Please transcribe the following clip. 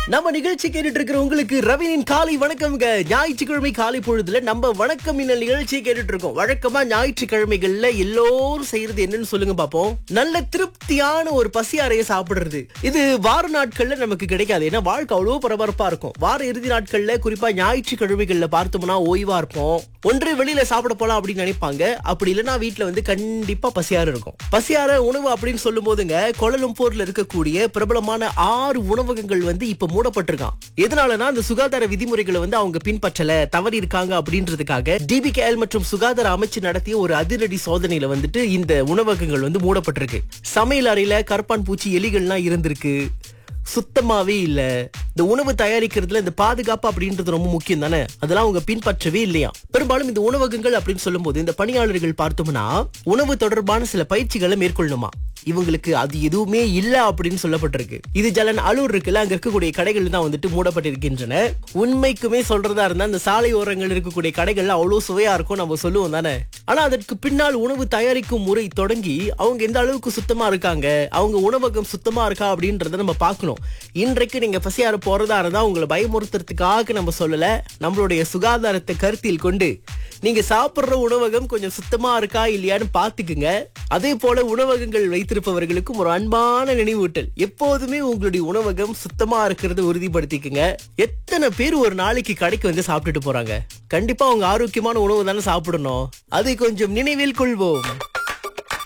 நம்ம நிகழ்ச்சி கேட்டுட்டு இருக்கிற உங்களுக்கு ரவினின் காலை வணக்கம்ங்க ஞாயிற்றுக்கிழமை காலை பொழுதுல நம்ம வணக்கம் இந்த நிகழ்ச்சியை கேட்டுட்டு இருக்கோம் வழக்கமா ஞாயிற்றுக்கிழமைகள்ல எல்லோரும் செய்யறது என்னன்னு சொல்லுங்க பாப்போம் நல்ல திருப்தியான ஒரு பசி அறைய சாப்பிடுறது இது வார நாட்கள்ல நமக்கு கிடைக்காது ஏன்னா வாழ்க்கை அவ்வளவு பரபரப்பா இருக்கும் வார இறுதி நாட்கள்ல குறிப்பா ஞாயிற்றுக்கிழமைகள்ல பார்த்தோம்னா ஓய்வா இருப்போம் ஒன்று வெளியில சாப்பிட போலாம் அப்படின்னு நினைப்பாங்க அப்படி இல்லைன்னா வீட்டுல வந்து கண்டிப்பா பசியாறு இருக்கும் பசியார உணவு அப்படின்னு சொல்லும் போதுங்க கோலலம்பூர்ல இருக்கக்கூடிய பிரபலமான ஆறு உணவகங்கள் வந்து இப்ப மூடப்பட்டிருக்கான் எதனாலனா அந்த சுகாதார விதிமுறைகளை வந்து அவங்க பின்பற்றல தவறி இருக்காங்க அப்படின்றதுக்காக டிபிகேஎல் மற்றும் சுகாதார அமைச்சு நடத்திய ஒரு அதிரடி சோதனையில வந்துட்டு இந்த உணவகங்கள் வந்து மூடப்பட்டிருக்கு சமையல் அறையில கரப்பான் பூச்சி எலிகள்லாம் இருந்திருக்கு சுத்தமாவே இல்ல இந்த உணவு தயாரிக்கிறதுல இந்த பாதுகாப்பு அப்படின்றது ரொம்ப முக்கியம் தானே அதெல்லாம் அவங்க பின்பற்றவே இல்லையா பெரும்பாலும் இந்த உணவகங்கள் அப்படின்னு சொல்லும்போது இந்த பணியாளர்கள் பார்த்தோம்னா உணவு தொடர்பான சில பயிற்சிகளை மேற்கொள்ளணுமா இவங்களுக்கு அது எதுவுமே இல்ல அப்படின்னு சொல்லப்பட்டிருக்கு இது ஜலன் அலூர் இருக்குல்ல அங்க இருக்கக்கூடிய கடைகள் தான் வந்துட்டு மூடப்பட்டிருக்கின்றன உண்மைக்குமே சொல்றதா இருந்தா அந்த சாலை ஓரங்கள் இருக்கக்கூடிய கடைகள்ல அவ்வளவு சுவையா இருக்கும் நம்ம சொல்லுவோம் தானே ஆனா அதற்கு பின்னால் உணவு தயாரிக்கும் முறை தொடங்கி அவங்க எந்த அளவுக்கு சுத்தமா இருக்காங்க அவங்க உணவகம் சுத்தமா இருக்கா அப்படின்றத நம்ம பார்க்கணும் இன்றைக்கு நீங்க பசியார போறதா இருந்தா உங்களை பயமுறுத்துறதுக்காக நம்ம சொல்லல நம்மளுடைய சுகாதாரத்தை கருத்தில் கொண்டு நீங்க சாப்பிடுற உணவகம் கொஞ்சம் சுத்தமா இருக்கா இல்லையான்னு பாத்துக்குங்க அதே போல உணவகங்கள் வைத்திருப்பவர்களுக்கும் ஒரு அன்பான நினைவூட்டல் எப்போதுமே உங்களுடைய உணவகம் சுத்தமா இருக்கிறத உறுதிப்படுத்திக்குங்க எத்தனை பேர் ஒரு நாளைக்கு கடைக்கு வந்து சாப்பிட்டுட்டு போறாங்க கண்டிப்பா அவங்க ஆரோக்கியமான உணவு தானே சாப்பிடணும் அதை கொஞ்சம் நினைவில் கொள்வோம்